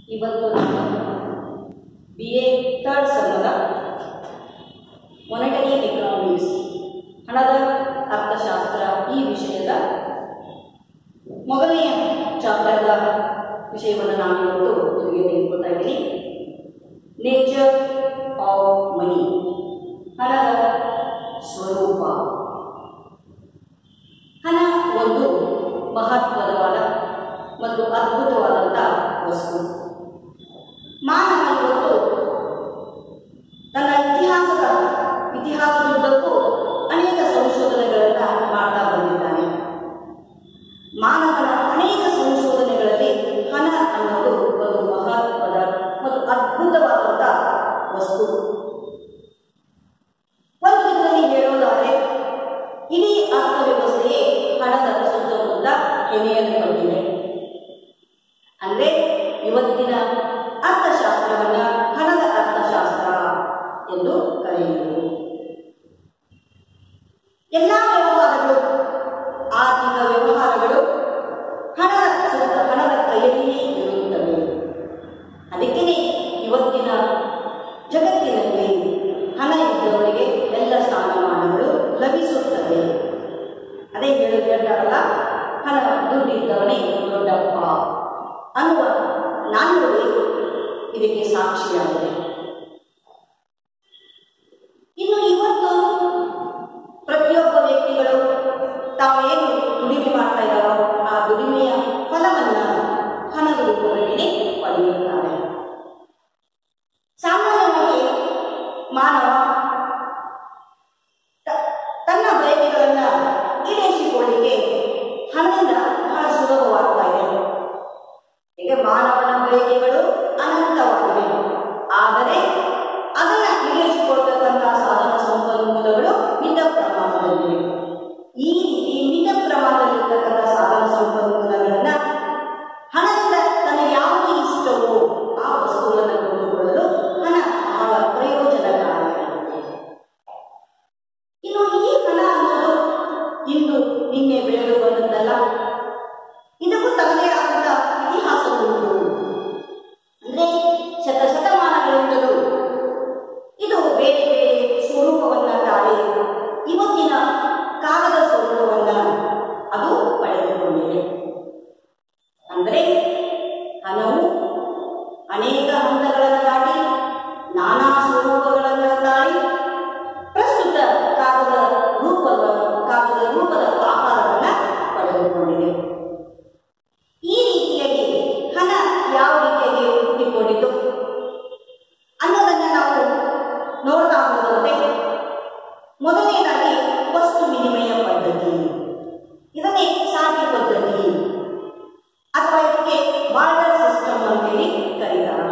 ಇವತ್ತು ನಾನು B A third ಸೆಮ್ಮದ ಮೊನಿಟರಿ ಎಕನಾಮಿಕ್ಸ್ ಹಣದ ಅರ್ಥಶಾಸ್ತ್ರ ಈ ವಿಷಯದ ಮೊದಲನೆಯ ಚಾಪ್ಟರ್ದ ವಿಷಯವನ್ನು ನಾನು ಇವತ್ತು ನಿಮಗೆ ತೆಗೆದುಕೊಳ್ತಾ ಇದ್ದೀನಿ ನೇಚರ್ ಆಫ್ ಮನಿ ಹಣದ ಸ್ವರೂಪ ಹಣ ಒಂದು ಮಹತ್ವದವಾದ ಮತ್ತು ಅದ್ಭುತವಾದಂಥ ವಸ್ತು ಮಾನವ ಇವತ್ತು ತನ್ನ ಇತಿಹಾಸದ ಇತಿಹಾಸದುದ್ದಕ್ಕೂ ಅನೇಕ ಸಂಶೋಧನೆಗಳನ್ನು ಮಾಡ್ತಾ ಬಂದಿದ್ದಾನೆ ಮಾನವನ ಅನೇಕ ಸಂಶೋಧನೆಗಳಲ್ಲಿ ಹಣ ಅನ್ನೋದು ಒಂದು ಮಹತ್ವದ ಮತ್ತು ಅದ್ಭುತವಾದಂಥ ವಸ್ತು ಒಂದು ವಿಧದಲ್ಲಿ ಹೇಳುವುದಾದರೆ ಇಡೀ ಅರ್ಥವ್ಯವಸ್ಥೆಯೇ ಹಣದ ಸುತ್ತಮುತ್ತ ಹೆಣೆಯಲ್ಪಟ್ಟಿದೆ ಅಂದ್ರೆ ಇವತ್ತಿನ ಅರ್ಥಶಾಸ್ತ್ರವನ್ನ ಹಣದ ಅರ್ಥಶಾಸ್ತ್ರ ಎಂದು ಕರೆಯುವುದು ಎಲ್ಲ ವ್ಯವಹಾರಗಳು ಆರ್ಥಿಕ ವ್ಯವಹಾರಗಳು ಹಣದ ಸುತ್ತ ಹಣದ ಕೈಯಲ್ಲಿಯೇ ಇರುತ್ತವೆ ಅದಕ್ಕೇ ಇವತ್ತಿನ ಜಗತ್ತಿನಲ್ಲಿ ಹಣ ಇದ್ದವರಿಗೆ ಎಲ್ಲ ಸ್ಥಾನಮಾನಗಳು ಲಭಿಸುತ್ತವೆ ಅದೇ ಹೇಳು ಹೇಳ್ತಾರಲ್ಲ ಹಣ ದುಡ್ಡಿದ್ದವನೇ ದೊಡ್ಡಪ್ಪ ಅನ್ನುವ ನಾಣ್ಣುಡಿ ಇದಕ್ಕೆ ಸಾಕ್ಷಿಯಾಗಿದೆ ಇನ್ನು ಇವತ್ತು ಪ್ರತಿಯೊಬ್ಬ ವ್ಯಕ್ತಿಗಳು ತಾವೇನು ದುಡಿಮೆ ಮಾಡ್ತಾ ಇದ್ದಾರೋ ಆ ದುಡಿಮೆಯ ಫಲವನ್ನ ಹಣದ ರೂಪದಲ್ಲಿ ಪಡೆಯುತ್ತಾರೆ ಸಾಮಾನ್ಯವಾಗಿ ಮಾನವ ತ- ತನ್ನ ಬಯಕೆಗಳನ್ನ ಈಡೇರಿಸಿಕೊಳ್ಳಿಕ್ಕೆ ಹಣದಿಂದ ಬಹಳ ಸುಲಭವಾಗ್ತಾ ಇದೆ ಈಗ ಮಾನವನ ಬಯಕೆಗಳು ಅನಂತವಾಗಿವೆ ಆದರೆ ಅದನ್ನ ಈಡೇರಿಸಿಕೊಳ್ತಕ್ಕಂತಹ ಸಾಧನ ಸಂಪನ್ಮೂಲಗಳು ಮಿತ ಪ್ರಮಾಣದಲ್ಲಿವೆ ಈ ರೀತಿ ಮಿತ ಪ್ರಮಾಣದಲ್ಲಿರ್ತಕ್ಕಂಥ ಸಾಧನ ಸಂಪನ್ಮೂಲಗಳನ್ನ ಹಣದಿಂದ ತನಗೆ ಯಾವುದು ಇಷ್ಟವೋ ಆ ವಸ್ತುಗಳನ್ನು ಕೊಂಡುಕೊಳ್ಳಲು ಹಣ ಬಹಳ ಪ್ರಯೋಜನಕಾರಿಯಾಗಿದೆ ಇನ್ನು ಈ ಹಣ ಅನ್ನೋದು ಇಂದು ನಿನ್ನೆ ಬೆಳೆದು ಬಂದದ್ದಲ್ಲ ಇದಕ್ಕೂ ತನ್ನದೇ ಆದಂಥ ಇತಿಹಾಸ ಉಂಟು ಅಂದ್ರೆ ಶತ ಶತಮಾನಗಳಿಂದಲೂ ಇದು ಬೇರೆ ಬೇರೆ ಸ್ವರೂಪವನ್ನ ತಾಳಿ ಇವತ್ತಿನ ಕಾಲದ ಸ್ವರೂಪವನ್ನ ಅದು ಪಡೆದುಕೊಂಡಿದೆ ಅಂದ್ರೆ ಹಣವು ಅನೇಕ ಹಂತಗಳನ್ನು ದಾಟಿ ನಾನಾ ಸ್ವರೂಪಗಳನ್ನು ತಾಳಿ ಪ್ರಸ್ತುತ ಕಾಗದ ರೂಪದ ಕಾಗದ ರೂಪದ ಆಕಾರವನ್ನು ಪಡೆದುಕೊಂಡಿದೆ ಈ ರೀತಿಯಾಗಿ ಹಣ ಯಾವ ರೀತಿಯಾಗಿ ಹುಟ್ಟಿಕೊಂಡಿತು ಅನ್ನೋದನ್ನ ನಾವು ನೋಡ್ತಾ ಹೋದಂತೆ ಮೊದಲನೇದಾಗಿ ವಸ್ತು ವಿನಿಮಯ ಪದ್ಧತಿ ಇದನ್ನೇ ಸಾಟಿ ಪದ್ಧತಿ ಅಥವಾ ಇದಕ್ಕೆ ಬಾರ್ಡರ್ ಸಿಸ್ಟಮ್ ಅಂತೇಳಿ ಕರೀತಾರೆ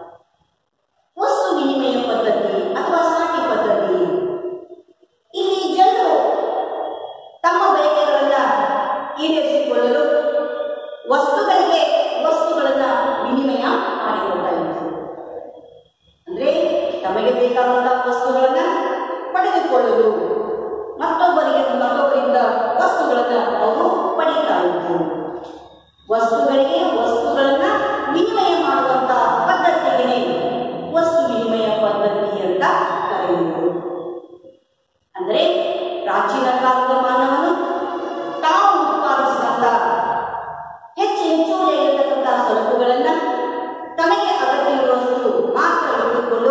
ವಸ್ತು ವಿನಿಮಯ ಪದ್ಧತಿ ಅಥವಾ ಸಾಟಿ ಪದ್ಧತಿ ಇಲ್ಲಿ ಜನರು ತಮ್ಮ ಬಯಕೆಗಳನ್ನ ಈಡೇರಿಸಿಕೊಳ್ಳಲು ವಸ್ತುಗಳಿಗೆ ವಸ್ತುಗಳನ್ನ ವಿನಿಮಯ ಮಾಡಿಕೊಳ್ತಾ ಇದ್ರು ಅಂದ್ರೆ ತಮಗೆ ಬೇಕಾದಂತಹ ವಸ್ತುಗಳನ್ನ ಪಡೆದುಕೊಳ್ಳಲು ಮತ್ತೊಬ್ಬರಿಗೆ ಮತ್ತೊಬ್ಬರಿಂದ ವಸ್ತುಗಳನ್ನ ಅವರು ಪಡೀತಾ ಇದ್ರು ವಸ್ತುಗಳಿಗೆ ವಸ್ತುಗಳನ್ನ ವಿನಿಮಯ ಮಾಡುವಂತ ಪದ್ಧತಿಗೆ ವಸ್ತು ವಿನಿಮಯ ಪದ್ಧತಿ ಅಂತ ಕರೆಯುವುದು ಅಂದ್ರೆ ಪ್ರಾಚೀನ ಕಾಲದ ಮಾನವನು ತಾವು ಉತ್ಪಾದಿಸಿದಂತ ಹೆಚ್ಚು ಹೆಚ್ಚುವರಿ ಇರತಕ್ಕಂಥ ಸರಕುಗಳನ್ನ ತನಗೆ ಅಗತ್ಯವಿರುವಷ್ಟು ಮಾತ್ರ ಇಟ್ಟುಕೊಂಡು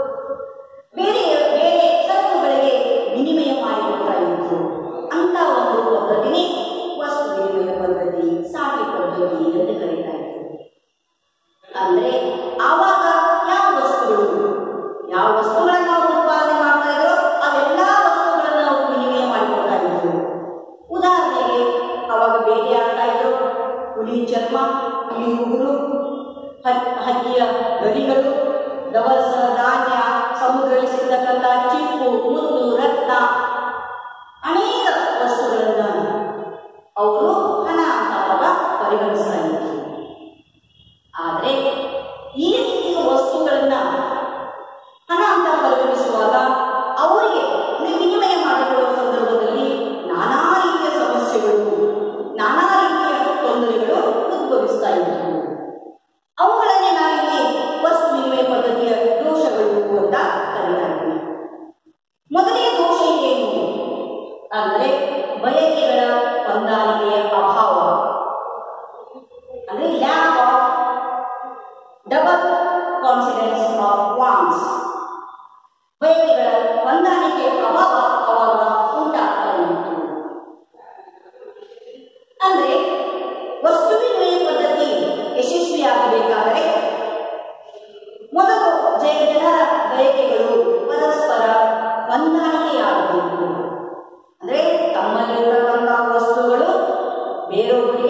ಬೇರೆ ಬೇರೆ ಸರಕುಗಳಿಗೆ ವಿನಿಮಯ ಮಾಡಿಕೊಳ್ತಾ ಇದ್ರು ಅಂತ ಒಂದು ಪದ್ಧತಿನೇ ವಸ್ತು ವಿನಿಮಯ ಪದ್ಧತಿ ಸಾಟಿ ಪದ್ಧತಿ ಎಂದು ಕರೀತಾ ಇದ್ರು ಅಂದ್ರೆ ಆವಾಗ ಯಾವ ವಸ್ತುಗಳು ಯಾವ ವಸ್ತುಗಳನ್ನ ಅವರು ಉತ್ಪಾದನೆ ಮಾಡ್ತಾ ಇದ್ರು ಅವೆಲ್ಲ ವಸ್ತುಗಳನ್ನ ಅವರು ವಿನಿಮಯ ಮಾಡಿಕೊಳ್ತಾ ಇದ್ರು ಉದಾಹರಣೆಗೆ ಅವಾಗ ಬೇಟೆ ಆಡ್ತಾ ಇದ್ರು ಹುಲಿ ಚರ್ಮ ಹುಲಿ ಉಗುರು ಹ- ಹಕ್ಕಿಯ ಗಡಿಗಳು ದವಸ ಧಾನ್ಯ ಸಮುದ್ರದಲ್ಲಿ ಸಿಗ್ತಕ್ಕಂಥ ಚಿಪ್ಪು ಮುತ್ತು ರತ್ನ ಅನೇಕ ವಸ್ತುಗಳನ್ನ ಅವರು ಹಣ ಅಂತ ಅವಾಗ ಪರಿಗಣಿಸ್ತಾ ಇದ್ರು ಆದರೆ ಈ ರೀತಿಯ ವಸ್ತುಗಳನ್ನ ಹಣ ಅಂತ ಪರಿಗಣಿಸುವಾಗ ಅವರಿಗೆ ಅಂದ್ರೆ ವಿನಿಮಯ ಮಾಡಿಕೊಳ್ಳುವ ಸಂದರ್ಭದಲ್ಲಿ ನಾನಾ ರೀತಿಯ ಸಮಸ್ಯೆಗಳು ನಾನಾ ರೀತಿಯ ತೊಂದರೆಗಳು ಉದ್ಭವಿಸ್ತಾ ಇದ್ದವು ಅವುಗಳನ್ನೇ ನಾನು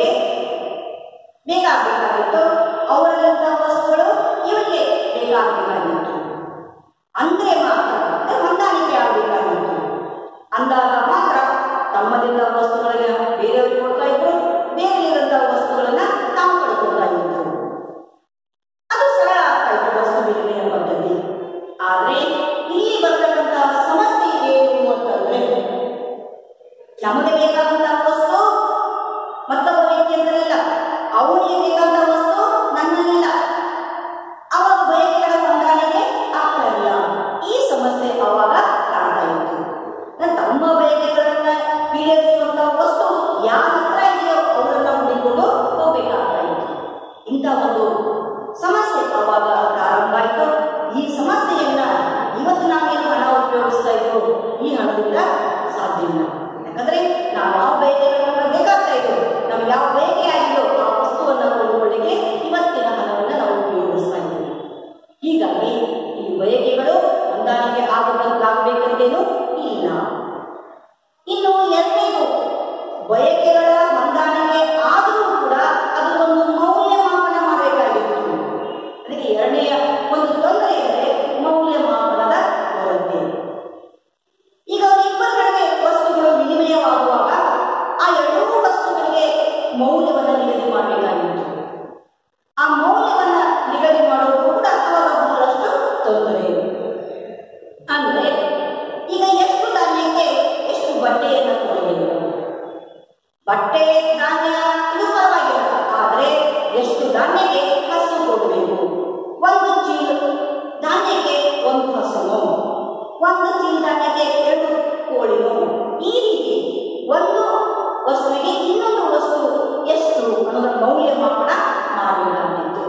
ಹೊಂದಿಕೊಳ್ಳಿಕ್ಕೆ ಬೇಗ ಆಗಬೇಕಾಗಿತ್ತು ಅವರಲ್ಲಿದ್ದ ವಸ್ತುಗಳು ಇವರಿಗೆ ಬೇಗ ಆಗಬೇಕಾಗಿತ್ತು ಅಂದ್ರೆ ಮಾತ್ರ ಅಂದ್ರೆ ಹೊಂದಾಣಿಕೆ ಆಗಬೇಕಾಗಿತ್ತು ಅಂದಾಗ ಮಾತ್ರ ತಮ್ಮಲ್ಲಿದ್ದ ವಸ್ತುಗಳನ್ನ ಬೇರೆಯವರಿಗೆ ಕೊಡ್ತಾ ಇದ್ರು ಬೇರೆಯವರಿದ್ದ ವಸ್ತುಗಳನ್ನ ತಾವು ಪಡ್ಕೊಳ್ತಾ ಇದ್ರು ಅದು ಸರಳ ಆಗ್ತಾ ಇತ್ತು ವಸ್ತು ವಿನಿಮಯ ಪದ್ಧತಿ ಆದ್ರೆ ಇಲ್ಲಿ ಬರ್ತಕ್ಕಂಥ ಸಮಸ್ಯೆ ಏನು ಅಂತಂದ್ರೆ ನಮಗೆ ಬೇಕಾದಂತಹ ವಸ್ತು ಮತ್ತೊಬ್ಬ ವ್ಯಕ್ತಿ ಇಲ್ಲ ಅವನಿಗೆ ಬೇಕಾದ ವಸ್ತು ನನ್ನಲ್ಲಿಲ್ಲ ಅವಾಗ ಬಯಕೆಗಳ ಹೊಂದಾಣಿಕೆ ಆಗ್ತಾ ಇಲ್ಲ ಈ ಸಮಸ್ಯೆ ಅವಾಗ ಕಾಡ್ತಾ ಇತ್ತು ಅಂದ್ರೆ ತಮ್ಮ ಬಯಕೆಗಳನ್ನ ಈಡೇರಿಸುವಂತ ವಸ್ತು ಯಾರ ಹತ್ರ ಇದೆಯೋ ಅವರನ್ನ ಹುಡುಕೊಂಡು ಹೋಗ್ಬೇಕಾಗ್ತಾ ಇತ್ತು ಇಂಥ ಒಂದು ಸಮಸ್ಯೆ ಅವಾಗ ಪ್ರಾರಂಭ ಆಯಿತು ಈ ಸಮಸ್ಯೆಯನ್ನ ಇವತ್ತು ನಾವೇನು ಹಣ ಉಪಯೋಗಿಸ್ತಾ ಇದ್ರು ಈ ಹಣದಿಂದ ಸಾಧ್ಯ ಇಲ್ಲ ಯಾಕಂದ್ರೆ ನಾವು ಯಾವ ಬಯಕೆಗಳನ್ನ ಬೇಕಾಗ್ತಾ ಇದ್ರು ನಮ್ಗೆ ಯಾವ ಬಯಕೆ ಆಗಿದೆಯೋ ಆ ವಸ್ತುವನ್ನ ಕೊಂಡುಕೊಳ್ಳಿಕ್ಕೆ ಇವತ್ತಿನ ಹಣವನ್ನ ನಾವು ಉಪಯೋಗಿಸ್ತಾ ಇದ್ದೀವಿ ಹೀಗಾಗಿ ಈ ಬಯಕೆಗಳು ಹೊಂದಾಣಿಕೆ ಆಗಬೇಕಾಗಬೇಕಂತೇನು ಇಲ್ಲ ಇನ್ನು ಎರಡನೇದು ಬಯಕೆಗಳ ಹೊಂದಾಣಿಕೆ ಆದರೂ ಕೂಡ ಅದು ಒಂದು ಮೌಲ್ಯಮಾಪನ ಮಾಡಬೇಕಾಗಿತ್ತು ಅದಕ್ಕೆ ಎರಡನೆಯ ಒಂದು ತೊಂದರೆ ಎಂದರೆ ಮೌಲ್ಯಮಾಪನದ ಕೊರತೆ ಈಗ ಅವರಿಬ್ಬರ ನಡುವೆ ವಸ್ತುಗಳು ವಿನಿಮಯವಾಗುವಾಗ ಆ ಎರಡೂ ವಸ್ತುಗಳಿಗೆ ಮೌಲ್ಯವನ್ನು ನಿಗದಿ ಮಾಡಬೇಕಾಗಿತ್ತು ಆ ಮೌಲ್ಯವನ್ನ ನಿಗದಿ ಮಾಡೋದು ಕೂಡ ಅವಾಗ ಬಹಳಷ್ಟು ತೊಂದರೆ ಅಂದ್ರೆ ಈಗ ಎಷ್ಟು ಧಾನ್ಯಕ್ಕೆ ಎಷ್ಟು ಬಟ್ಟೆಯನ್ನು ಕೊಡಬೇಕು ಬಟ್ಟೆ ಧಾನ್ಯ ಇದು ಪರವಾಗಿಲ್ಲ ಆದ್ರೆ ಎಷ್ಟು ಧಾನ್ಯಕ್ಕೆ ಹಸು ಕೊಡಬೇಕು ಒಂದು ಚೀಲ ಧಾನ್ಯಕ್ಕೆ ಒಂದು ಹಸುನು ಒಂದು ಚೀಲ ಧಾನ್ಯಕ್ಕೆ ಎರಡು ಕೋಳಿನು ಈ ರೀತಿ ಒಂದು ವಸ್ತುವಿಗೆ ಇನ್ನೊಂದು ವಸ್ತು ಎಷ್ಟು ಅನ್ನೋದರ ಮೌಲ್ಯಮಾಪನ ಮಾಡಬೇಕಾಗಿತ್ತು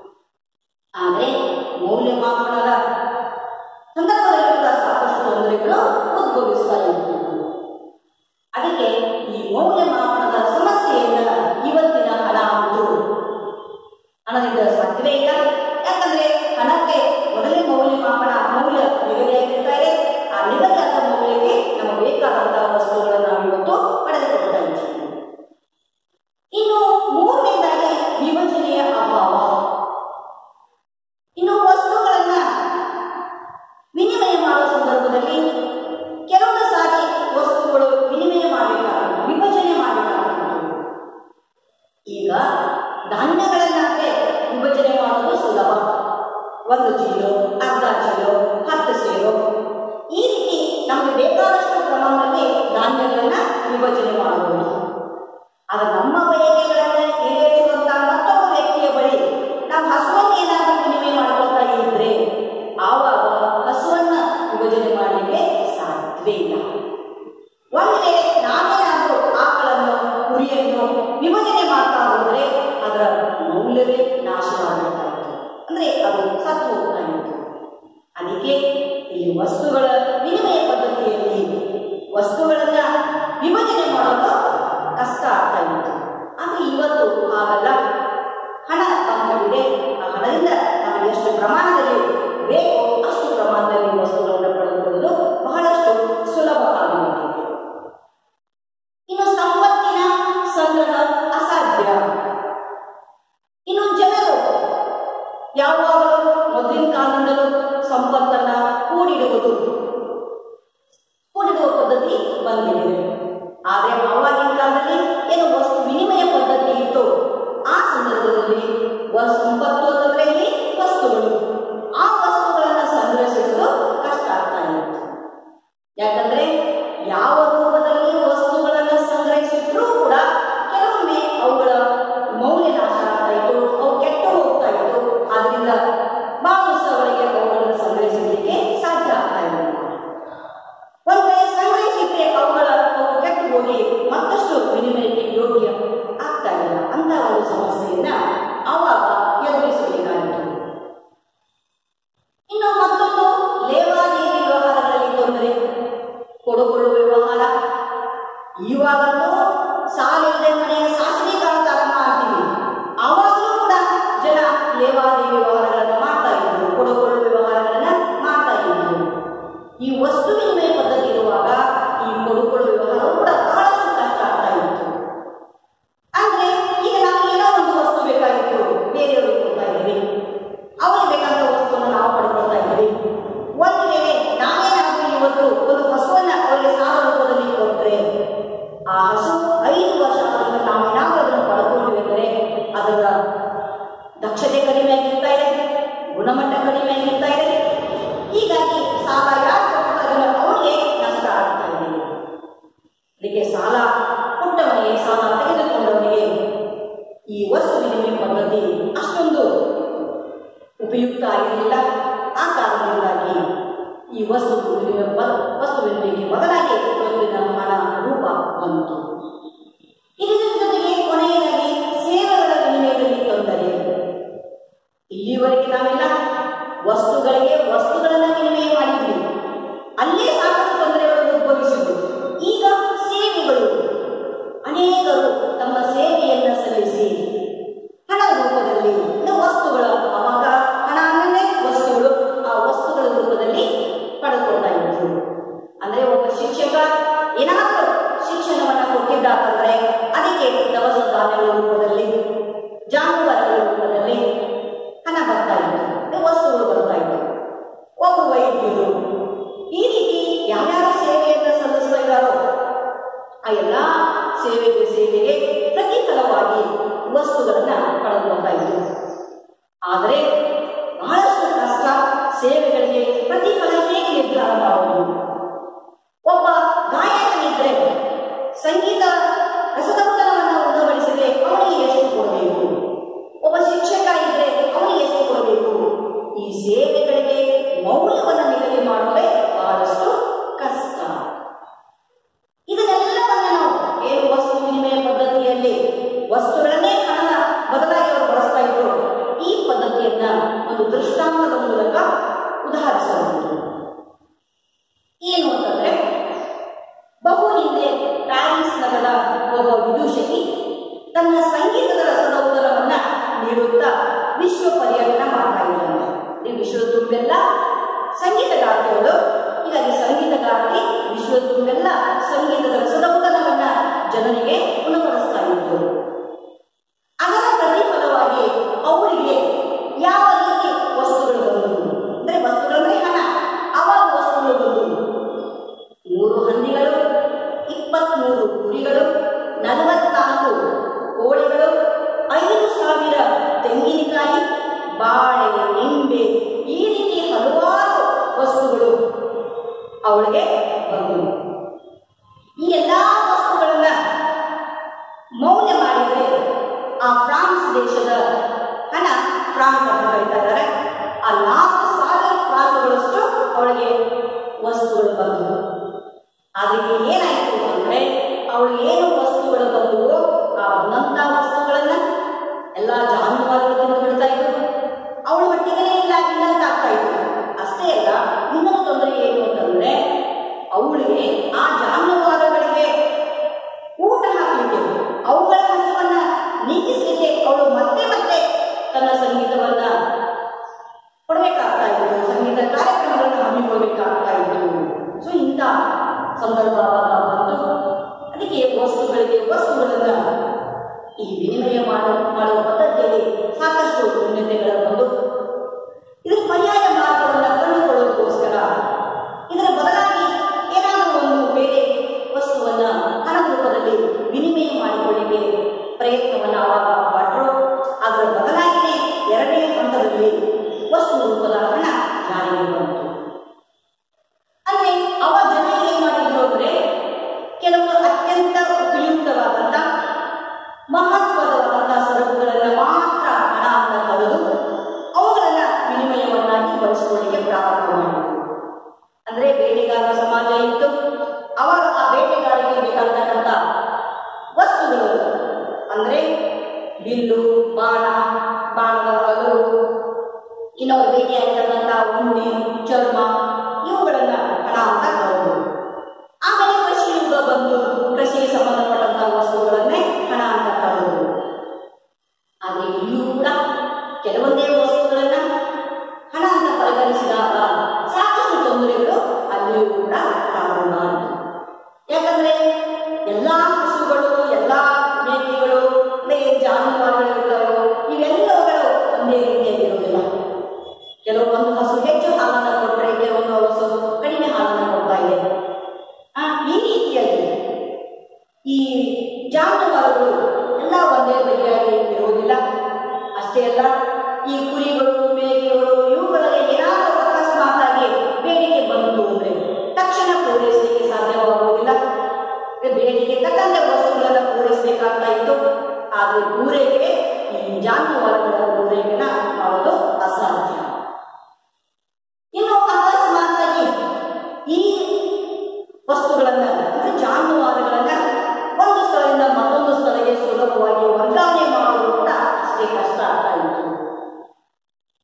ಆದರೆ ಮೌಲ್ಯಮಾಪನದ ಸಂದರ್ಭದಲ್ಲಿ ಕೂಡ ಸಾಕಷ್ಟು ತೊಂದರೆಗಳು ಉದ್ಭವಿಸ್ತಾ ಇತ್ತು ಅದಕ್ಕೆ ಈ ಮೌಲ್ಯಮಾಪನದ ಸಮಸ್ಯೆಯನ್ನ ಇವತ್ತಿನ ಹಣ ಅಂತು ಹಣದಿಂದ ಸಾಧ್ಯವೇ ಇಲ್ಲ ಯಾಕಂದ್ರೆ ಹಣಕ್ಕೆ ಮೊದಲೇ ಮೌಲ್ಯಮಾಪನ ಮೌಲ್ಯ ನಿಗದಿಯಾಗಿರ್ತಾ ಇದೆ ಆ ನಿಗದಿಯಾದ ಮೌಲ್ಯಕ್ಕೆ ನಮಗೆ ಬೇಕಾದಂತಹ ವಸ್ತುಗಳನ್ನು ನಾವು ಇವತ್ತು ಪಡೆದುಕೊಳ್ತಾ ಇದ್ದೀವಿ ಇನ್ನು ಮೂರನೇದಾಗಿ ವಿಭಜನೆಯ ಅಭಾವ ಇನ್ನು ವಸ್ತುಗಳನ್ನ ವಿನಿಮಯ ಮಾಡುವ ಸಂದರ್ಭದಲ್ಲಿ ಕೆಲವೊಂದು ಸಾರಿ ವಸ್ತುಗಳು ವಿನಿಮಯ ಮಾಡಬೇಕಾಗಿತ್ತು ವಿಭಜನೆ ಮಾಡಬೇಕಾಗಿತ್ತು ಈಗ ಧಾನ್ಯಗಳನ್ನಾದ್ರೆ ವಿಭಜನೆ ಮಾಡೋದು ಸುಲಭ ಒಂದು ಚೀಲು ಅರ್ಧ ಚೀಲು ಹತ್ತು ಸೇರು ಈ ರೀತಿ ನಮಗೆ ಬೇಕಾದಷ್ಟು ಪ್ರಮಾಣದಲ್ಲಿ ಧಾನ್ಯಗಳನ್ನ ವಿಭಜನೆ ಮಾಡಬಹುದು ಆಗ ನಮ್ಮ ಬಯಕೆಗಳನ್ನ ಈಡೇರಿಸುವಂತಹ ಮತ್ತೊಬ್ಬ ವ್ಯಕ್ತಿಯ ಬಳಿ ನಾವು ಹಸುವನ್ನು ಏನಾದರೂ ವಿನಿಮಯ ಮಾಡ್ಕೊಳ್ತಾ ಇದ್ರೆ ಆವಾಗ ಹಸುವನ್ನ ವಿಭಜನೆ ಮಾಡಲಿಕ್ಕೆ ಸಾಧ್ಯವೇ ಇಲ್ಲ ಒಂದು ವೇಳೆ ನಾವೇನಾದರೂ ಆಕಳನ್ನು ಕುರಿಯನ್ನು ವಿಭಜನೆ ಮಾಡ್ತಾ ಹೋದ್ರೆ ಅದರ ಮೌಲ್ಯವೇ ನಾಶವಾಗುತ್ತಾ ಇತ್ತು ಅಂದ್ರೆ ಅದು ಸತ್ತು ಹೋಗ್ತಾ ಇತ್ತು ಅದಕ್ಕೆ ಈ ವಸ್ತುಗಳ ವಿನಿಮಯ ಪದ್ಧತಿಯಲ್ಲಿ ವಸ್ತುಗಳನ್ನ ವಿಭಜನೆ ಮಾಡೋದು ಕಷ್ಟ ಆಗ್ತಾ ಇತ್ತು ಆದ್ರೆ ಇವತ್ತು ಹಾಗಲ್ಲ ಹಣ ಬಂದ್ಕೊಂಡಿದೆ ಆ ಹಣದಿಂದ ನಮಗೆ ಎಷ್ಟು ಪ್ರಮಾಣದಲ್ಲಿ ಬೇಕೋ ಅಷ್ಟು ಪ್ರಮಾಣದಲ್ಲಿ ವಸ್ತುಗಳನ್ನು ಪಡೆದುಕೊಳ್ಳಲು ಬಹಳಷ್ಟು ಸುಲಭ ಆಗಿಬಿಟ್ಟಿದೆ ಇನ್ನು ಸಂಪತ್ತಿನ ಸಂಗ್ರಹ ಅಸಾಧ್ಯ ಇನ್ನು ಜನರು ಯಾವಾಗಲೂ ಮೊದಲಿನ ಕಾಲದಿಂದಲೂ ಸಂಪತ್ತನ್ನ ಕೂಡಿಡುವುದು ಕೂಡಿಡುವ ಪದ್ಧತಿ ಬಂದಿದೆ ಆದರೆ ಆವಾಗಿನ ಕಾಲದಲ್ಲಿ ಏನು ವಸ್ತು ವಿನಿಮಯ ಪದ್ಧತಿ ಇತ್ತು ಆ ಸಂದರ್ಭದಲ್ಲಿ ವ- ಸಂಪತ್ತು ಅಂತಂದ್ರೆ ಇಲ್ಲಿ ವಸ್ತುಗಳು ಆ ವಸ್ತುಗಳನ್ನು ಸಂಗ್ರಹಿಸುವುದು ಕಷ್ಟ ಆಗ್ತಾ ಇತ್ತು ಯಾಕಂದ್ರೆ ಯಾವ ರೂಪದಲ್ಲಿ ವಸ್ತುಗಳನ್ನು ಸಂಗ್ರಹಿಸಿದ್ರೂ ಕೂಡ ಕೆಲವೊಮ್ಮೆ ಅವುಗಳ ಮೌಲ್ಯ ನಾಶ ಆಗ್ತಾ ಇತ್ತು ಅವು ಕೆಟ್ಟು ಹೋಗ್ತಾ ಇತ್ತು ಆದ್ರಿಂದ ಬಹಳ ದಿವಸಗಳಿಗೆ ಅವುಗಳನ್ನು ಸಂಗ್ರಹಿಸಲಿಕ್ಕೆ ಸಾಧ್ಯ ಆಗ್ತಾ ಇರಲಿಲ್ಲ ವಸ್ತು ವಿನಿಮಯ ಬ- ವಸ್ತು ವಿನಿಮಯಕ್ಕೆ ಬದಲಾಗಿ ಇವತ್ತಿನ ಹಣ ರೂಪ ಬಂತು ಇದರ ಜೊತೆಗೆ ಕೊನೆಯದಾಗಿ ಸೇವೆಗಳ ವಿನಿಮಯದಲ್ಲಿ ತೊಂದರೆ ಇಲ್ಲಿವರೆಗೆ ನಾವೆಲ್ಲ ವಸ್ತುಗಳಿಗೆ ವಸ್ತುಗಳನ್ನು ವಿನಿಮಯ ಮಾಡಿದ್ವಿ ಅಲ್ಲೇ ಸಾಕಷ್ಟು ತೊಂದರೆಗಳು ಉದ್ಭವಿಸಿದ್ದು ಈಗ ಸೇವೆಗಳು ಅನೇಕರು ತಮ್ಮ ಸೇವೆಯನ್ನು ಸಲ್ಲಿಸಿ ಹಣದ ರೂಪದಲ್ಲಿ ಅಂದ್ರೆ ವಸ್ತುಗಳ ಅವಾಗ ಹಣ ಅಂದ್ರೆ ವಸ್ತುಗಳು ಆ ವಸ್ತುಗಳ ರೂಪದಲ್ಲಿ ಪಡೆದುಕೊಳ್ತಾ ಇದ್ರು ಅಂದ್ರೆ ಒಬ್ಬ ಶಿಕ್ಷಕ ಏನಾದರೂ ಶಿಕ್ಷಣವನ್ನ ಕೊಟ್ಟಿದ್ದಾತಂದ್ರೆ ಅದಕ್ಕೆ ದವಸ ಧಾನ್ಯಗಳ ರೂಪದಲ್ಲಿ ಜಾನುವಾರುಗಳ ರೂಪದಲ್ಲಿ ಹಣ ಬರ್ತಾ ಇತ್ತು ಅಂದ್ರೆ ವಸ್ತುಗಳು ಬರ್ತಾ ಇತ್ತು ಒಬ್ಬ ವೈದ್ಯರು ಈ ರೀತಿ ಯಾರ್ಯಾರು ಸೇವೆಯನ್ನು ಸಲ್ಲಿಸ್ತಾ ಇದ್ದಾರೋ ಆ ಎಲ್ಲ ಸೇವೆಗೆ ಸೇವೆಗೆ ಪ್ರತಿಫಲವಾಗಿ ವಸ್ತುಗಳನ್ನ ಪಡೆದುಕೊಳ್ತಾ ಇದ್ರು ಆದರೆ ಬಹಳಷ್ಟು ಕಷ್ಟ ಸೇವೆಗಳಿಗೆ ಪ್ರತಿಫಲ ಹೇಗೆ ನಿರ್ಧಾರ ಮಾಡುವುದು ಒಬ್ಬ ಗಾಯಕನಿದ್ರೆ ಸಂಗೀತ ರಸದೌತಣವನ್ನು ಉಣಬಡಿಸದೆ ಅವನಿಗೆ ಎಷ್ಟು ಕೊಡಬೇಕು ಒಬ್ಬ ಶಿಕ್ಷಕ ಇದ್ರೆ ಅವನಿಗೆ ಎಷ್ಟು ಕೊಡಬೇಕು ಈ ಸೇವೆಗಳಿಗೆ ಮೌಲ್ಯವನ್ನು ನಿಗದಿ ಮಾಡುವುದೇ ಬಹಳಷ್ಟು ಕಷ್ಟ ಇದನ್ನೆಲ್ಲವನ್ನ ನಾವು ಏನು ವಸ್ತು ವಿನಿಮಯ ಪದ್ಧತಿಯಲ್ಲಿ ವಸ್ತುಗಳನ್ನೇ ಹಣದ ಬದಲಾಗಿ ಅವರು ಬಳಸ್ತಾ ಇದ್ರು ಈ ಪದ್ಧತಿಯನ್ನ ಒಂದು ದೃಷ್ಟಾಂತದ ಮೂಲಕ ಉದಾಹರಿಸಬಹುದು ಏನು ಅಂತಂದ್ರೆ ಬಹು ಹಿಂದೆ ಪ್ಯಾರಿಸ್ ನಗರದ ಒಬ್ಬ ವಿದೂಷಕಿ ತನ್ನ ಸಂಗೀತದ ರಸದೌತರವನ್ನ ನೀಡುತ್ತಾ ವಿಶ್ವ ಪರ್ಯಟನ ಮಾಡ್ತಾ ಇದ್ದಾಳೆ ಈ ವಿಶ್ವ ತುಂಬೆಲ್ಲ ಸಂಗೀತಗಾರ್ತಿಗಳು ಹೀಗಾಗಿ ಸಂಗೀತಗಾರ್ತಿ ವಿಶ್ವ ತುಂಬೆಲ್ಲ ಸಂಗೀತದ ರಸದೌತಣವನ್ನ ಜನರಿಗೆ ಉಣಬಡಿಸ್ತಾ ಇದ್ರು ಅದರ ಪ್ರತಿಫಲವಾಗಿ ಅವರಿಗೆ ಯಾವ ರೀತಿ ವಸ್ತುಗಳು ಬಂದವು ಅಂದ್ರೆ ವಸ್ತುಗಳಂದ್ರೆ ಹಣ ಅವಾಗ ವಸ್ತುಗಳು ಬಂದವು ಮೂರು ಹಂದಿಗಳು ಇಪ್ಪತ್ಮೂರು ಕುರಿಗಳು ನಲವತ್ನಾಲ್ಕು ಕೋಳಿಗಳು ಐದು ಸಾವಿರ ತೆಂಗಿನಕಾಯಿ ಬಾಳೆ ನಿಂಬೆ ಈ ರೀತಿ ಹಲವಾರು ವಸ್ತುಗಳು ಅವಳಿಗೆ ಬಂದವು ಈ ಎಲ್ಲ ವಸ್ತುಗಳನ್ನ ಮೌಲ್ಯ ಮಾಡಿದರೆ ಆ ಫ್ರಾನ್ಸ್ ದೇಶದ ಹಣ ಫ್ರಾಂಕ್ ಅಂತ ಕರೀತಾ ಇದ್ದಾರೆ ಆ ನಾಲ್ಕು ಸಾವಿರ ಫ್ರಾಂಕ್ಗಳಷ್ಟು ಅವಳಿಗೆ ವಸ್ತುಗಳು ಬಂದವು ಆದರೆ ಇಲ್ಲಿ ಏನಾಯ್ತು ಅಂದ್ರೆ ಅವಳಿಗೆ ಏನು ವಸ್ತುಗಳು ಬಂದವು ಆ ಬಂದಂತ ವಸ್ತುಗಳನ್ನ ಎಲ್ಲ ಜಾನುವಾರುಗಳು ತಿಂದು ಬಿಡ್ತಾ ಇದ್ರು ಅವಳ ಮಟ್ಟಿಗೆ ಇಲ್ಲ ಇಲ್ಲಂತ ಆಗ್ತಾ ಇತ್ತು ಅಷ್ಟೇ ಅಲ್ಲ ಇನ್ನೊಂದು ತೊಂದರೆ ಏನು ಅಂತಂದ್ರೆ ಅವಳಿಗೆ ಆ ಜಾನುವಾರುಗಳಿಗೆ ಊಟ ಹಾಕಲಿಕ್ಕೆ ಅವುಗಳ ಹಸುವನ್ನ ನೀಗಿಸಲಿಕ್ಕೆ ಅವಳು ಮತ್ತೆ ಮತ್ತೆ ತನ್ನ ಸಂಗೀತವನ್ನ ಕೊಡಬೇಕಾಗ್ತಾ ಇತ್ತು ಸಂಗೀತ ಕಾರ್ಯಕ್ರಮಗಳನ್ನು ಹಮ್ಮಿಕೊಳ್ಬೇಕಾಗ್ತಾ ಇತ್ತು ಸೊ ಇಂಥ ಸಂದರ್ಭ ಆವಾಗ ಬಂತು ಅದಕ್ಕೆ ವಸ್ತುಗಳಿಗೆ ವಸ್ತುಗಳನ್ನ ಈ ವಿನಿಮಯ ಮಾಡುವ ಮಾಡುವ ಪದ್ಧತಿಯಲ್ಲಿ ಸಾಕಷ್ಟು ನ್ಯೂನತೆಗಳು ಬಂದು ಇದರ ಪರ್ಯಾಯ ಮಾರ್ಗವನ್ನು ಕಂಡುಕೊಳ್ಳೋದಕ್ಕೋಸ್ಕರ ಇದರ ಬದಲಾಗಿ ಏನಾದರೂ ಒಂದು ಬೇರೆ ವಸ್ತುವನ್ನ ಹಣದ ರೂಪದಲ್ಲಿ ವಿನಿಮಯ ಮಾಡಿಕೊಳ್ಳಿಕ್ಕೆ ಪ್ರಯತ್ನವನ್ನು ಆವಾಗ ಪಟ್ಟರು ಅದರ ಬದಲಾಗಿಯೇ ಎರಡನೇ ಹಂತದಲ್ಲಿ ವಸ್ತು ರೂಪದ ಹಣ ಜಾರಿಗೆ ಬಂತು ಅಂದ್ರೆ ಅವ ಜನ ಏನ್ ಮಾಡಿದ್ರು ಅಂದ್ರೆ ಕೆಲವು ಅತ್ಯಂತ ಉಪಯುಕ್ತವಾದಂತ ಮಹತ್ವದವಾದಂತಹ ಸರಕುಗಳನ್ನ ಮಾತ್ರ ಹಣ ಅಂತ ಕರೆದು ಅವುಗಳನ್ನ ವಿನಿಮಯವನ್ನಾಗಿ ಬಳಸಿಕೊಳ್ಳಿಕ್ಕೆ ಪ್ರಾರಂಭ ಮಾಡಿದ್ರು ಅಂದ್ರೆ ಬೇಟೆಗಾರರ ಸಮಾಜ ಇತ್ತು ಅವಾಗ ಆ ಬೇಟೆಗಾರರಿಗೆ ಬೇಕಾಗ್ತಕ್ಕಂಥ ವಸ್ತುಗಳು ಅಂದ್ರೆ ಬಿಲ್ಲು ಬಾಣ ಬಾಣದ ಹಗಲು ಇನ್ನೊಂದು ಬೇಟೆಯಾಗಿರ್ತಕ್ಕಂಥ ಉಂಡಿ ಚರ್ಮ ಇವುಗಳನ್ನ ಹಣ ಅಂತ ಕರೆದು ಆಮೇಲೆ ಕೃಷಿ ಯುಗ ಬಂದು ಕೃಷಿಗೆ ಸಂಬಂಧಪಟ್ಟಂತಹ ವಸ್ತುಗಳನ್ನೇ ಹಣ ಅಂತ ಕರೆದು ಆದರೆ ಇಲ್ಲಿಯೂ ಕೂಡ ಕೆಲವೊಂದೇ ವಸ್ತುಗಳನ್ನ ಹಣ ಅಂತ ಪರಿಗಣಿಸಿದಾಗ ಸಾಕಷ್ಟು ತೊಂದರೆಗಳು ಅಲ್ಲಿಯೂ ಕೂಡ ಪ್ರಾರಂಭ ಆಯಿತು ಯಾಕಂದ್ರೆ ಎಲ್ಲಾ ಹಸುಗಳು ಎಲ್ಲಾ ಮೇಕೆಗಳು ಅಂದ್ರೆ ಏನ್ ಜಾನುವಾರುಗಳು ಇರ್ತಾವೋ ಇವೆಲ್ಲವುಗಳು ಒಂದೇ ರೀತಿಯಾಗಿರುವುದಿಲ್ಲ ಕೆಲವು ಒಂದು ಹಸು ಹೆಚ್ಚು ಹಾಲನ್ನು ಕೊಟ್ಟರೆ ಕೆಲವೊಂದು ಹಸು ಕಡಿಮೆ ಹಾಲನ್ನು ಕೊಡ್ತಾ ಇದೆ ಆ, ಈ ರೀತಿಯಾಗಿ ಈ ಜಾನುವಾರುಗಳು ಎಲ್ಲ ಒಂದೇ ಬಗೆಯಾಗಿ ಇರುವುದಿಲ್ಲ ಅಷ್ಟೇ ಅಲ್ಲ ಈ ಕುರಿಗಳು ಮೇಕೆಗಳು ಇವುಗಳಲ್ಲಿ ಏನಾದರೂ ಅಕಸ್ಮಾತ್ತಾಗಿ ಬೇಡಿಕೆ ಬಂತು ಅಂದ್ರೆ ತಕ್ಷಣ ಪೂರೈಸಲಿಕ್ಕೆ ಸಾಧ್ಯವಾಗುವುದಿಲ್ಲ ಬೇಡಿಕೆ ತಕ್ಕಂತೆ ವಸ್ತುಗಳನ್ನು ಪೂರೈಸಬೇಕಾಗ್ತಾ ಇತ್ತು ಆದರೆ ಪೂರೈಕೆ ಈ ಜಾನುವಾರುಗಳ ಪೂರೈಕೆನ ಮಾಡೋದು ಅಸಾಧ್ಯ ಇನ್ನು ಅಕಸ್ಮಾತ್ತಾಗಿ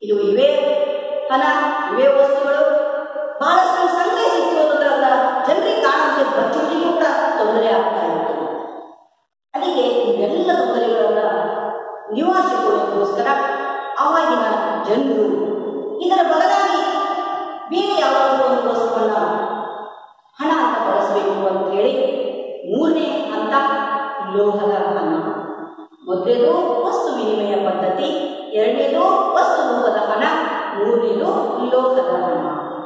ಇದು ಇವೇ ಹಣ ಇವೇ ವಸ್ತುಗಳು ಬಹಳಷ್ಟು ಸಂಗ್ರಹಿಸಿತ್ತು ಅನ್ನೋದ್ರಲ್ಲ ಜನರಿಗೆ ಕಾಣಂತೆ ಬಚ್ಚುವಳಿಗೂ ಕೂಡ ತೊಂದರೆ ಆಗ್ತಾ ಇತ್ತು ಅದಕ್ಕೆ ಇವೆಲ್ಲ ತೊಂದರೆಗಳನ್ನ ನಿವಾರಿಸಿಕೊಳ್ಳೋದಕ್ಕೋಸ್ಕರ ಆವಾಗಿನ ಜನರು ಇದರ ಬದಲಾಗಿ ಬೇರೆ ಯಾವುದಾದ್ರೂ ಒಂದು ವಸ್ತುವನ್ನ ಹಣ ಅಂತ ಬಳಸಬೇಕು ಅಂತ ಹೇಳಿ ಮೂರನೇ ಹಂತ ಲೋಹದ ಹಣ ಮೊದಲೇದು ವಸ್ತು ವಿನಿಮಯ ಪದ್ಧತಿ ಎರಡನೇದು ವಸ್ತು ರೂಪದ ಹಣ ಮೂರನೇದು ಲೋಹದ ಹಣ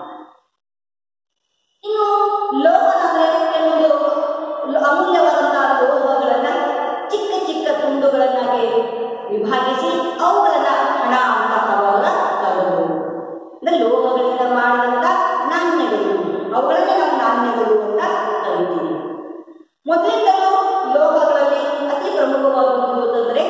ಇನ್ನು ಲೋಹ ಅಂದ್ರೆ ಕೆಲವೊಂದು ಲ- ಅಮೂಲ್ಯವಾದಂತಹ ಲೋಹಗಳನ್ನ ಚಿಕ್ಕ ಚಿಕ್ಕ ತುಂಡುಗಳನ್ನಾಗಿ ವಿಭಾಗಿಸಿ ಅವುಗಳನ್ನ ಹಣ ಅಂತ ಅವಾಗ ಕರೆದರು ಅಂದ್ರೆ ಲೋಹಗಳಿಂದ ಮಾಡಿದಂತ ನಾಣ್ಯಗಳು ಅವುಗಳನ್ನೇ ನಾವು ನಾಣ್ಯಗಳು ಅಂತ ಕರಿತೀವಿ ಮೊದಲಿಂದಲೂ ಲೋಹಗಳಲ್ಲಿ ಅತಿ ಪ್ರಮುಖವಾದದ್ದು ಅಂತಂದ್ರೆ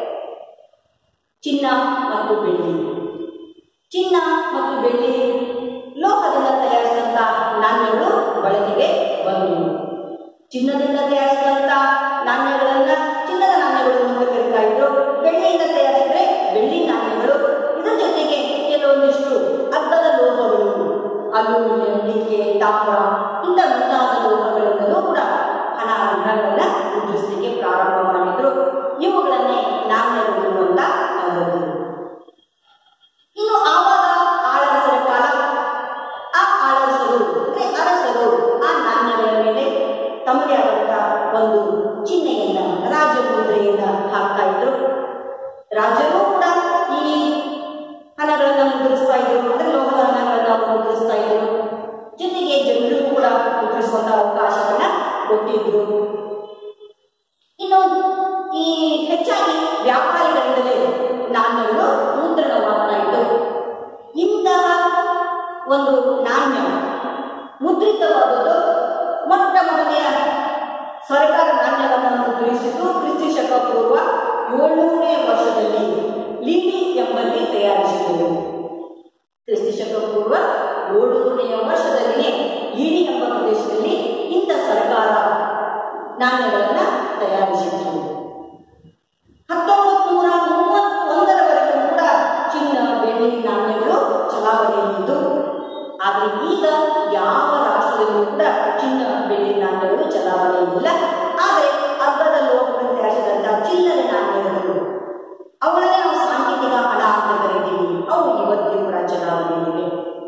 ಚಿನ್ನ ಮತ್ತು ಬೆಳ್ಳಿ ಚಿನ್ನ ಮತ್ತು ಬೆಳ್ಳಿ ಲೋಹದಿಂದ ತಯಾರಿಸಿದಂತ ನಾಣ್ಯಗಳು ಬಳಕೆಗೆ ಬಂದವು ಚಿನ್ನದಿಂದ ತಯಾರಿಸಿದಂತ ನಾಣ್ಯಗಳನ್ನ ಚಿನ್ನದ ನಾಣ್ಯಗಳು ಅಂತ ಕರೀತಾ ಇದ್ರು ಬೆಳ್ಳಿಯಿಂದ ತಯಾರಿಸಿದ್ರೆ ಬೆಳ್ಳಿ ನಾಣ್ಯಗಳು ಇದರ ಜೊತೆಗೆ ಕೆಲವೊಂದಿಷ್ಟು ಅಗ್ಗದ ಲೋಹಗಳು ಅಲ್ಯೂಮಿನಿಯಂ ನಿಕ್ಕೆ ತಾಮ್ರ ಇಂಥ ಮುಂತಾದ ಲೋಹಗಳಿಂದಲೂ ಕೂಡ ಹಣ ಹಣಗಳನ್ನ ಮುದ್ರಿಸಲಿಕ್ಕೆ ಪ್ರಾರಂಭ ಮಾಡಿದ್ರು ಇವುಗಳನ್ನೇ ನಾಣ್ಯಗಳು ಅಂತ ಕರೆದರು ಇನ್ನು ಆವಾಗ ಆಳರಸರ ಕಾಲ ಆ ಆಳರಸರು ಅಂದ್ರೆ ಅರಸರು ಆ ನಾಣ್ಯಗಳ ಮೇಲೆ ತಮ್ಮದೇ ಆದಂತ ಒಂದು ಚಿಹ್ನೆಯನ್ನ ರಾಜಮುದ್ರೆಯನ್ನ ಹಾಕ್ತಾ ಇದ್ರು ರಾಜರು ಕೂಡ ಈ ಹಣಗಳನ್ನ ಮುದ್ರಿಸ್ತಾ ಇದ್ರು ಅಂದ್ರೆ ಲೋಹದ ಹಣಗಳನ್ನ ಮುದ್ರಿಸ್ತಾ ಇದ್ರು ಜೊತೆಗೆ ಜನರಿಗೂ ಕೂಡ ಮುದ್ರಿಸುವಂತ ಅವಕಾಶವನ್ನ ಕೊಟ್ಟಿದ್ರು ಇನ್ನು ಈ ಹೆಚ್ಚಾಗಿ ವ್ಯಾಪಾರಿಗಳಿಂದಲೇ ನಾಣ್ಯಗಳು ಮುದ್ರಣವಾಗ್ತಾ ಇದ್ದು ಇಂತಹ ಒಂದು ನಾಣ್ಯ ಮುದ್ರಿತವಾದದ್ದು ಮೊಟ್ಟ ಮೊದಲೆಯ ಸರ್ಕಾರ ನಾಣ್ಯವನ್ನು ಮುದ್ರಿಸಿದ್ದು ಕ್ರಿಸ್ತಿ ಶಕ ಪೂರ್ವ ಏಳ್ನೂರನೇ ವರ್ಷದಲ್ಲಿ ಲಿಂಡಿ ಎಂಬಲ್ಲಿ ತಯಾರಿಸಿದರು ಕ್ರಿಸ್ತಿ ಶಕ ಪೂರ್ವ ಏಳುನೂರನೆಯ ವರ್ಷದಲ್ಲಿಯೇ ಲಿಡಿ ಎಂಬ ಪ್ರದೇಶದಲ್ಲಿ ಇಂಥ ಸರ್ಕಾರ ನಾಣ್ಯಗಳನ್ನು ತಯಾರಿಸಿದರು ಹತ್ತೊಂಬತ್ತು ನೂರ ಮೂವತ್ತೊಂದರವರೆಗೂ ಕೂಡ ಚಿನ್ನ ಬೆಳ್ಳಿ ನಾಣ್ಯಗಳು ಚಲಾವಣೆಯಲ್ಲಿದ್ದು ಆದರೆ ಈಗ ಯಾವ ರಾಷ್ಟ್ರದಲ್ಲೂ ಕೂಡ ಚಿನ್ನ ಬೆಳ್ಳಿ ನಾಣ್ಯಗಳು ಚಲಾವಣೆಯಿಲ್ಲ ಆದರೆ ಅಗ್ಗದ ಲೋಹಗಳನ್ನು ತಯಾರಿಸಿದಂತಹ ಚಿಲ್ಲರೆ ನಾಣ್ಯಗಳು ಅವುಗಳನ್ನೇ ನಾವು ಸಾಂಕೇತಿಕ ಹಣ ಅಂತ ಕರಿತೀವಿ ಅವು ಇವತ್ತಿಗೂ ಕೂಡ ಚಲಾವಣೆಯಲ್ಲಿವೆ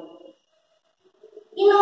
ಇನ್ನು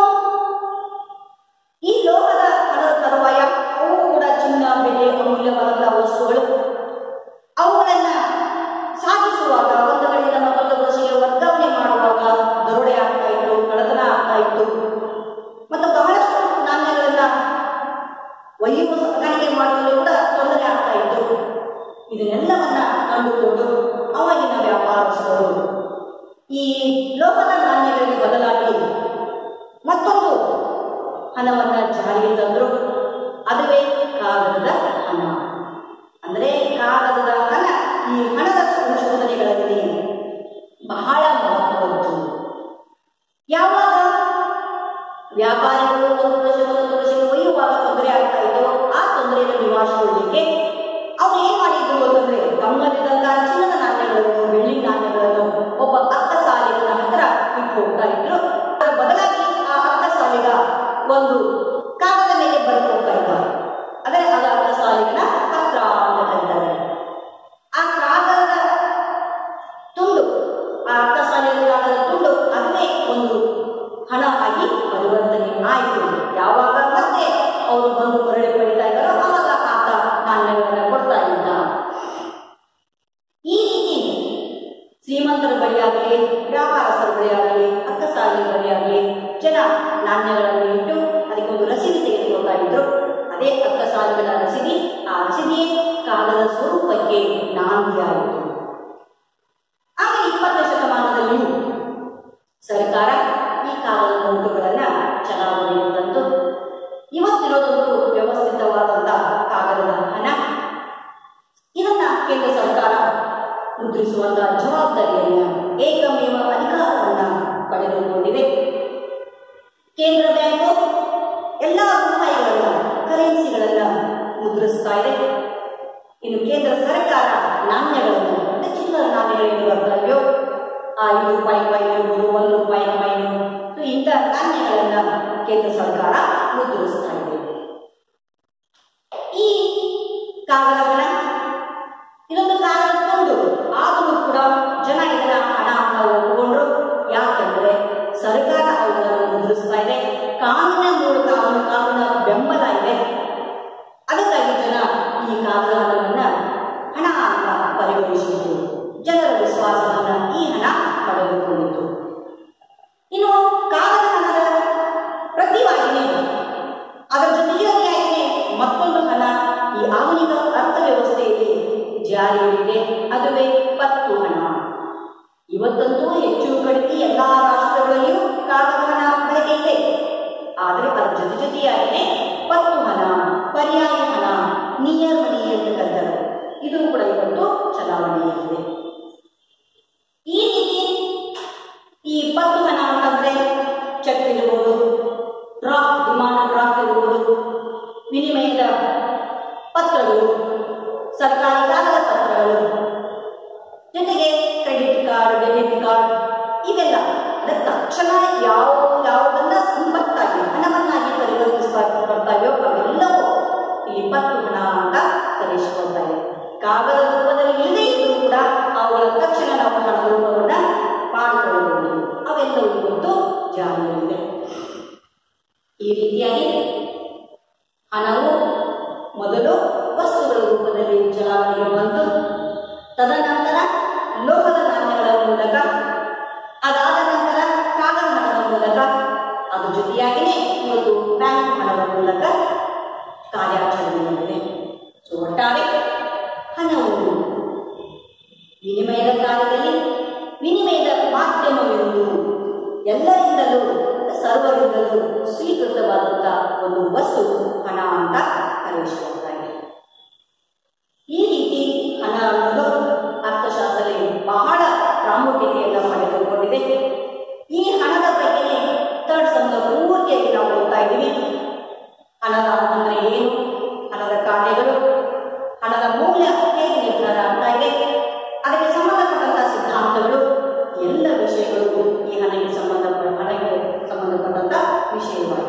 ಈ ಲೋಹದ ಹಣದ ತರುವಾಯ ಅವು ಕೂಡ ಚಿನ್ನ ಬೆಲೆ ಅಮೂಲ್ಯವಾದಂತಹ ವಸ್ತುಗಳು ಅವುಗಳನ್ನ ಸಾಗಿಸುವಾಗ ಒಂದು ಕಡೆಯಿಂದ ಮತ್ತೊಂದು ಪ್ರದೇಶಕ್ಕೆ ವರ್ಗಾವಣೆ ಮಾಡುವಾಗ ದರೋಡೆ ಆಗ್ತಾ ಇತ್ತು ಕಳ್ಳತನ ಆಗ್ತಾ ಇತ್ತು ಮತ್ತು ಬಹಳಷ್ಟು ನಾಣ್ಯಗಳನ್ನ ಒಯ್ಯುವ ಸಾಗಾಣಿಕೆ ಮಾಡುವಲ್ಲಿ ಕೂಡ ತೊಂದರೆ ಆಗ್ತಾ ಇತ್ತು ಇದನ್ನೆಲ್ಲವನ್ನ ಕಂಡುಕೊಂಡು ಅವಾಗಿನ ವ್ಯಾಪಾರಸ್ಥರು ಈ ಲೋಹದ ನಾಣ್ಯಗಳಿಗೆ ಬದಲಾಗಿ ಮತ್ತೊಂದು ಹಣವನ್ನ ಜಾರಿಗೆ ತಂದರು ಅದುವೇ ಕಾಗದದ ಹಣ ಅಂದರೆ ಕಾಗದದ ಹಣ ಈ ಹಣದ ಸಂಶೋಧನೆಗಳಲ್ಲಿ ಬಹಳ ಮಹತ್ವದ್ದು ಯಾವಾಗ ವ್ಯಾಪಾರಿಗಳು ಒಂದು ಪ್ರದೇಶ ಒಂದು ಪ್ರದೇಶಕ್ಕೆ ಒಯ್ಯುವಾಗ ತೊಂದರೆ ಆಗ್ತಾ ಇತ್ತು ಆ ತೊಂದರೆಯನ್ನು ನಿವಾರಿಸಿಕೊಳ್ಳಲಿಕ್ಕೆ ಅವ್ರು ಏನ್ ಮಾಡಿದ್ರು ಅಂತಂದ್ರೆ ತಮ್ಮಲ್ಲಿದ್ದಂತಹ ಚಿನ್ನದ ನಾಣ್ಯಗಳನ್ನು ಬೆಳ್ಳಿ ನಾಣ್ಯಗಳನ್ನು ಒಬ್ಬ ಅಕ್ಕ ಸಾಲಿಗನ ಹತ್ರ ಇಟ್ಟು ಹೋಗ್ತಾ ಇದ್ರು ಅದರ ಬದಲಾಗಿ ಆ ಅಕ್ಕ ಸಾಲಿಗ ಒಂದು ಕಾಗದ ಮೇಲೆ ಬರೆದು ಹೋಗ್ತಾ ಇದ್ದ ಅಂದರೆ ಅದು ಅಕ್ಕ ಸಾಲಿಗನ ಪತ್ರ ಅಂತ ಕರೀತಾರೆ ಆ ಕಾಗದದ ತುಂಡು ಆ ಅಕ್ಕ ಸಾಲಿನ ಕಾಗದ ತುಂಡು ಅದನ್ನೇ ಒಂದು ಹಣ ಆಗಿ ಪರಿವರ್ತನೆ ಆಯಿತು ಯಾವಾಗ ಮತ್ತೆ ಅವರು ಬಂದು ಹೊರಡೆ ಪಡಿತಾ ಇದ್ದಾರೋ ಆವಾಗ ಆತ ನಾಣ್ಯಗಳನ್ನು ಕೊಡ್ತಾ ಇದ್ದ ಈ ರೀತಿ ಶ್ರೀಮಂತರ ಬಳಿಯಾಗಲಿ ವ್ಯಾಪಾರಸ್ಥರ ಬಳಿಯಾಗಲಿ ಅಕ್ಕ ಸಾಲಿನ ಬಳಿಯಾಗಲಿ ಜನ ನಾಣ್ಯಗಳನ್ನು ಇಟ್ಟು ಅದಕ್ಕೊಂದು ರಸೀದಿ ತೆಗೆದುಕೊಳ್ತಾ ಇದ್ರು ಅದೇ ಅಕ್ಕ ಸಾಲಿಗಳ ರಸೀದಿ ಆ ರಸೀದಿಯೇ ಕಾಗದ ಸ್ವರೂಪಕ್ಕೆ ನಾಂದಿಯಾಯಿತು ಆಗ ಇಪ್ಪತ್ತನೇ ಶತಮಾನದಲ್ಲಿಯೂ ಸರ್ಕಾರ ಈ ಕಾಗದ ನೋಟುಗಳನ್ನ ಚಲಾವಣೆಗೆ ತಂದು ಇವತ್ತಿರೋದೊಂದು ವ್ಯವಸ್ಥಿತವಾದಂತಹ ಕಾಗದದ ಹಣ ಇದನ್ನ ಕೇಂದ್ರ ಸರ್ಕಾರ ಮುದ್ರಿಸುವಂತಹ ಜವಾಬ್ದಾರಿಯನ್ನ ಏಕಮೇವ ಅಧಿಕಾರವನ್ನ ಪಡೆದುಕೊಂಡಿದೆ ಕೇಂದ್ರ ಬ್ಯಾಂಕು ಎಲ್ಲ ರೂಪಾಯಿಗಳನ್ನ ಕರೆನ್ಸಿಗಳನ್ನ ಮುದ್ರಿಸ್ತಾ ಇದೆ ಇನ್ನು ಕೇಂದ್ರ ಸರ್ಕಾರ ನಾಣ್ಯಗಳನ್ನು ಅಂದ್ರೆ ಚಿನ್ನದ ನಾಣ್ಯಗಳೇನು ಬರ್ತಾ ಇದೆಯೋ ಆ ರೂಪಾಯಿ ಕಾಯಿನ್ ಇರ್ಬೋದು ಒಂದು ರೂಪಾಯಿ ಕಾಯಿನು ಸೊ ಇಂಥ ನಾಣ್ಯಗಳನ್ನ ಕೇಂದ್ರ ಸರ್ಕಾರ ಮುದ್ರಿಸ್ತಾ ಇದೆ ಈ ಕಾಗದ ಹಣ ಇದೊಂದು ಕಾಗದ ತಂದು ಆದರೂ ಕೂಡ ಜನ ಇದರ ಹಣ ಅಂತ ಒಪ್ಪಿಕೊಂಡ್ರು ಯಾಕೆಂದ್ರೆ ಸರ್ಕಾರ ಅವುಗಳನ್ನು ಮುದ್ರಿಸ್ತಾ ಇದೆ ಕಾನೂನಿನ ಮೂಲಕ ಅವನ ಕಾನೂನಿನ ಬೆಂಬಲ ಇದೆ ಅದಕ್ಕಾಗಿ ಜನ ಈ ಕಾಗದ ಹಣವನ್ನ ಹಣ ಅಂತ ಪರಿಗಣಿಸಿದ್ರು ಜನರ ವಿಶ್ವಾಸವನ್ನ ಈ ಹಣ ಪಡೆದುಕೊಂಡಿತು ಇನ್ನು ಕಾಗದ ಹಣದ ಪ್ರತಿವಾಗಿನೇ ಅದರ ಜೊತೆ ಜೊತೆಯಾಗಿಯೇ ಮತ್ತೊಂದು ಹಣ ಈ ಆಧುನಿಕ ಅರ್ಥವ್ಯವಸ್ಥೆಯಲ್ಲಿ ಜಾರಿಯಲ್ಲಿದೆ ಅದುವೇ ಪತ್ತು ಹಣ ಇವತ್ತಂತೂ ಹೆಚ್ಚು ಕಡಿಮೆ ಎಲ್ಲಾ ರಾಷ್ಟ್ರಗಳಲ್ಲಿಯೂ ಕಾಗದ ಹಣ ಬಳಕೆ ಇದೆ ಆದರೆ ಅದರ ಜೊತೆ ಜೊತೆಯಾಗಿಯೇ ಪತ್ತು ಹಣ ಪರ್ಯಾಯ ಹಣ ನಿಯರ್ ಮನಿ ಅಂತ ಕರೆದರು ಇದು ಕೂಡ ಇವತ್ತು ಚಲಾವಣೆಯಲ್ಲಿದೆ ಈ ರೀತಿ ಈ ಪತ್ತು ಹಣ ಅಂತಂದ್ರೆ ಚೆಕ್ ಇರ್ಬೋದು ಡ್ರಾಫ್ಟ್ ಡಿಮಾಂಡ್ ಡ್ರಾಫ್ಟ್ ಇರ್ಬೋದು ವಿನಿಮಯದ ಪತ್ರಗಳು ಸರ್ಕಾರಿ ಕಾಗದ ಪತ್ರಗಳು ಜೊತೆಗೆ ಕ್ರೆಡಿಟ್ ಕಾರ್ಡ್ ಡೆಬಿಟ್ ಕಾರ್ಡ್ ಇವೆಲ್ಲ ಅಂದ್ರೆ ತಕ್ಷಣ ಯಾವ ಯಾವುದನ್ನ ಸಂಪತ್ತಾಗಿ ಹಣವನ್ನಾಗಿ ಪರಿವರ್ತಿಸಲ್ಪಡ್ತಾವೆಯೋ ಅವೆಲ್ಲವೂ ಇಲ್ಲಿ ಪತ್ತು ಹಣ ಅಂತ ಕರೆಸಿಕೊಳ್ತಾ ಇದೆ ಕಾಗದ ರೂಪದಲ್ಲಿ ಇಲ್ಲದೇ ಇದ್ರೂ ಕೂಡ ಅವುಗಳ ತಕ್ಷಣ ನಾವು ಹಣದ ರೂಪವನ್ನ ಮಾಡಿಕೊಳ್ಳಬಹುದು ಅವೆಲ್ಲವೂ ಇವತ್ತು ಜಾರಿಯಲ್ಲಿದೆ ಈ ರೀತಿಯಾಗಿ ಹಣವು ಮೊದಲು ವಸ್ತುಗಳ ರೂಪದಲ್ಲಿ ಚಲಾವಣೆಗೆ ಬಂತು ತದನಂತರ ಲೋಹದ ನಾಣ್ಯಗಳ ಮೂಲಕ ಅದಾದ ನಂತರ ಕಾಗದ ಹಣದ ಮೂಲಕ ಅದ್ರ ಜೊತೆಯಾಗಿಯೇ ಇವತ್ತು ಬ್ಯಾಂಕ್ ಹಣದ ಮೂಲಕ ಕಾರ್ಯಾಚರಣೆಯಾಗಿದೆ ಸೊ ಒಟ್ಟಾರೆ ಹಣವು ವಿನಿಮಯದ ಕಾರ್ಯದಲ್ಲಿ ವಿನಿಮಯದ ಮಾಧ್ಯಮವೆಂದು ಎಲ್ಲರಿಂದಲೂ ಸರ್ವರಿಂದಲೂ ಸ್ವೀಕೃತವಾದಂಥ ಒಂದು ವಸ್ತು ಹಣ ಅಂತ ಕರೆಯಿಸಲಾಗಿದೆ ಈ ರೀತಿ ಹಣ ಅನ್ನೋದು ಅರ್ಥಶಾಸ್ತ್ರದಲ್ಲಿ ಬಹಳ ಪ್ರಾಮುಖ್ಯತೆಯನ್ನು ಪಡೆದುಕೊಂಡಿದೆ ಈ ಹಣದ ಬಗ್ಗೆನೇ ಥರ್ಡ್ ಸಮ್ನ ಪೂರ್ತಿಯಾಗಿ ನಾವು ಓದ್ತಾ ಇದ್ದೀವಿ ಹಣದ ಅಂದ್ರೆ ಏನು ಹಣದ ಕಾರ್ಯಗಳು ಹಣದ ಮೌಲ್ಯ ಹೇಗೆ ನಿರ್ಧಾರ ಆಗ್ತಾ ಇದೆ ಅದಕ್ಕೆ ಸಂಬಂಧಪಟ್ಟಂತಹ ಸಿದ್ಧಾಂತಗಳು ಎಲ್ಲ ವಿಷಯಗಳು ಈ ಹಣಕ್ಕೆ ಸಂಬಂಧಪಟ್ಟ ಹಣಕ್ಕೆ ಸಂಬಂಧಪಟ್ಟಂತ ವಿಷಯವಾಗಿದೆ